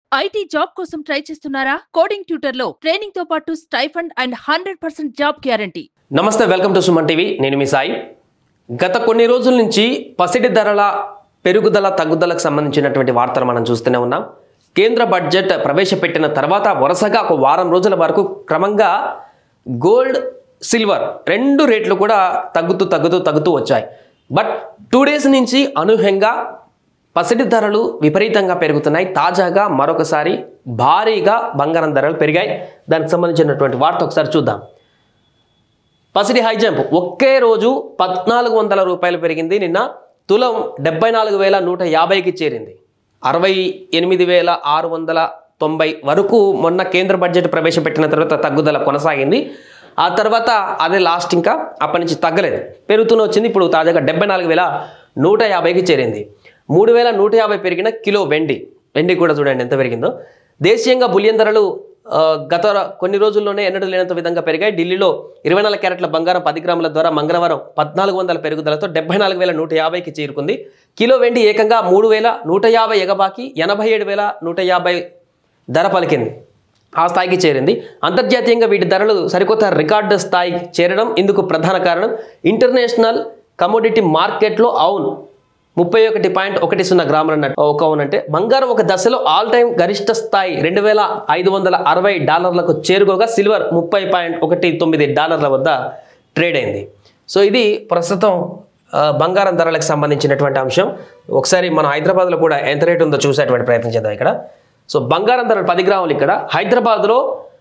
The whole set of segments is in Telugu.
ఐటీ జాబ్ కోసం ట్రై చేస్తున్నారా కోడింగ్ ట్యూటర్ లో ట్రైనింగ్ తో పాటు stipend and hundred percent job guarantee నమస్తే వెల్కమ్ టు సుమన్ టీవీ నేను మీ సాయి గత కొన్ని రోజుల నుంచి పసిడి ధరల పెరుగుదల తగ్గుదలకు సంబంధించినటువంటి వార్తలు మనం చూస్తూనే ఉన్నాం కేంద్ర బడ్జెట్ ప్రవేశపెట్టిన తర్వాత వరుసగా ఒక వారం రోజుల వరకు క్రమంగా గోల్డ్ సిల్వర్ రెండు రేట్లు కూడా తగ్గుతూ తగ్గుతూ తగ్గుతూ వచ్చాయి బట్ టూ డేస్ నుంచి అనూహ్యంగా పసిడి ధరలు విపరీతంగా పెరుగుతున్నాయి తాజాగా మరొకసారి భారీగా బంగారం ధరలు పెరిగాయి దానికి సంబంధించినటువంటి వార్త ఒకసారి చూద్దాం పసిడి హై జంప్ ఒకే రోజు పద్నాలుగు వందల రూపాయలు పెరిగింది నిన్న తులం డెబ్బై నాలుగు వేల నూట యాభైకి చేరింది అరవై ఎనిమిది వేల ఆరు వందల తొంభై వరకు మొన్న కేంద్ర బడ్జెట్ ప్రవేశపెట్టిన తర్వాత తగ్గుదల కొనసాగింది ఆ తర్వాత అదే లాస్ట్ ఇంకా అప్పటి నుంచి తగ్గలేదు పెరుగుతూనే వచ్చింది ఇప్పుడు తాజాగా డెబ్బై నాలుగు వేల నూట యాభైకి చేరింది మూడు వేల నూట యాభై పెరిగిన కిలో వెండి వెండి కూడా చూడండి ఎంత పెరిగిందో దేశీయంగా బులియన్ ధరలు ఆ, గత కొన్ని రోజుల్లోనే ఎన్నడూ లేనంత విధంగా పెరిగాయి ఢిల్లీలో ఇరవై నాలుగు క్యారెట్ల బంగారం పది గ్రాముల ద్వారా మంగళవారం పద్నాలుగు వందల పెరుగుదలతో డెబ్బై నాలుగు వేల నూట యాభైకి చేరుకుంది కిలో వెండి ఏకంగా మూడు వేల నూట యాభై ఎగబాకి ఎనభై ఏడు వేల నూట యాభై ధర పలికింది ఆ స్థాయికి చేరింది అంతర్జాతీయంగా వీటి ధరలు సరికొత్త రికార్డు స్థాయి చేరడం ఇందుకు ప్రధాన కారణం ఇంటర్నేషనల్ కమోడిటీ మార్కెట్లో అవును ముప్పై ఒకటి పాయింట్ ఒకటి సున్నా గ్రాములు అన్నట్టు ఒక అవును అంటే బంగారం ఒక దశలో ఆల్ టైమ్ గరిష్ట స్థాయి రెండు వేల ఐదు వందల అరవై డాలర్లకు చేరుకోగా సిల్వర్ ముప్పై పాయింట్ ఒకటి తొమ్మిది డాలర్ల వద్ద ట్రేడ్ అయింది సో ఇది ప్రస్తుతం ఆ, బంగారం ధరలకు సంబంధించినటువంటి అంశం ఒకసారి మన హైదరాబాద్లో కూడా ఎంత రేట్ ఉందో చూసేటువంటి ప్రయత్నం చేద్దాం ఇక్కడ సో బంగారం ధరలు పది గ్రాములు ఇక్కడ హైదరాబాద్లో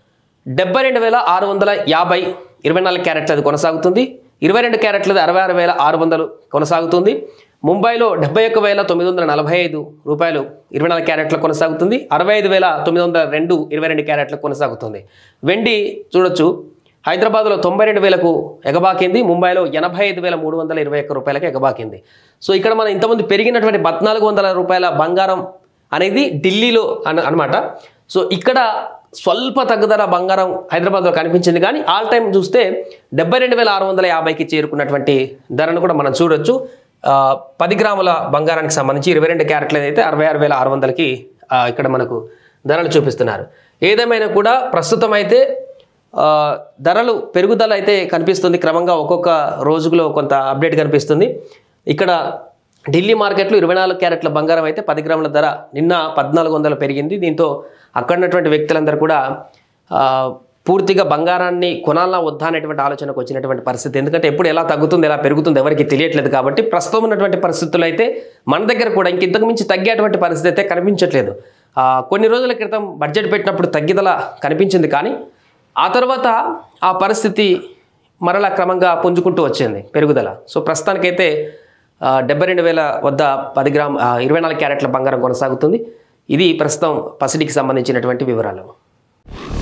డెబ్బై రెండు వేల ఆరు వందల యాభై ఇరవై నాలుగు క్యారెట్లది కొనసాగుతుంది ఇరవై రెండు క్యారెట్లది అరవై ఆరు వేల ఆరు వందలు కొనసాగుతుంది ముంబైలో డెబ్బై ఒక్క వేల తొమ్మిది వందల నలభై ఐదు రూపాయలు ఇరవై నాలుగు క్యారెట్లు కొనసాగుతుంది అరవై ఐదు వేల తొమ్మిది వందల రెండు ఇరవై రెండు క్యారెట్లు కొనసాగుతుంది వెండి చూడొచ్చు హైదరాబాద్లో తొంభై రెండు వేలకు ఎగబాకింది ముంబైలో ఎనభై ఐదు వేల మూడు వందల ఇరవై ఒక్క రూపాయలకు ఎగబాకింది సో ఇక్కడ మనం ఇంతకుముందు పెరిగినటువంటి పద్నాలుగు వందల రూపాయల బంగారం అనేది ఢిల్లీలో అన అనమాట సో ఇక్కడ స్వల్ప తగ్గుదల బంగారం హైదరాబాద్లో కనిపించింది కానీ ఆల్ టైం చూస్తే డెబ్బై రెండు వేల ఆరు వందల యాభైకి చేరుకున్నటువంటి ధరను కూడా మనం చూడొచ్చు ఆ, పది గ్రాముల బంగారానికి సంబంధించి ఇరవై రెండు క్యారెట్లు అయితే అరవై ఆరు వేల ఆరు వందలకి ఆ, ఇక్కడ మనకు ధరలు చూపిస్తున్నారు ఏదేమైనా కూడా ప్రస్తుతం అయితే ఆ, ధరలు పెరుగుదల అయితే కనిపిస్తుంది క్రమంగా ఒక్కొక్క రోజులో కొంత అప్డేట్ కనిపిస్తుంది ఇక్కడ ఢిల్లీ మార్కెట్లో ఇరవై నాలుగు క్యారెట్ల బంగారం అయితే పది గ్రాముల ధర నిన్న పద్నాలుగు వందలు పెరిగింది దీంతో అక్కడ ఉన్నటువంటి వ్యక్తులందరూ కూడా ఆ, పూర్తిగా బంగారాన్ని కొనాలా వద్దా అనేటువంటి ఆలోచనకు వచ్చినటువంటి పరిస్థితి ఎందుకంటే ఎప్పుడు ఎలా తగ్గుతుంది ఎలా పెరుగుతుంది ఎవరికి తెలియట్లేదు కాబట్టి ప్రస్తుతం ఉన్నటువంటి పరిస్థితులు అయితే మన దగ్గర కూడా ఇంక ఇంతకు మించి తగ్గేటువంటి పరిస్థితి అయితే కనిపించట్లేదు ఆ, కొన్ని రోజుల క్రితం బడ్జెట్ పెట్టినప్పుడు తగ్గిదల కనిపించింది కానీ ఆ తర్వాత ఆ పరిస్థితి మరలా క్రమంగా పుంజుకుంటూ వచ్చింది పెరుగుదల సో ప్రస్తుతానికైతే ఆ, డెబ్బై రెండు వేల వద్ద పది గ్రామ్ ఆ, ఇరవై నాలుగు క్యారెట్ల బంగారం కొనసాగుతుంది ఇది ప్రస్తుతం పసిడికి సంబంధించినటువంటి వివరాలు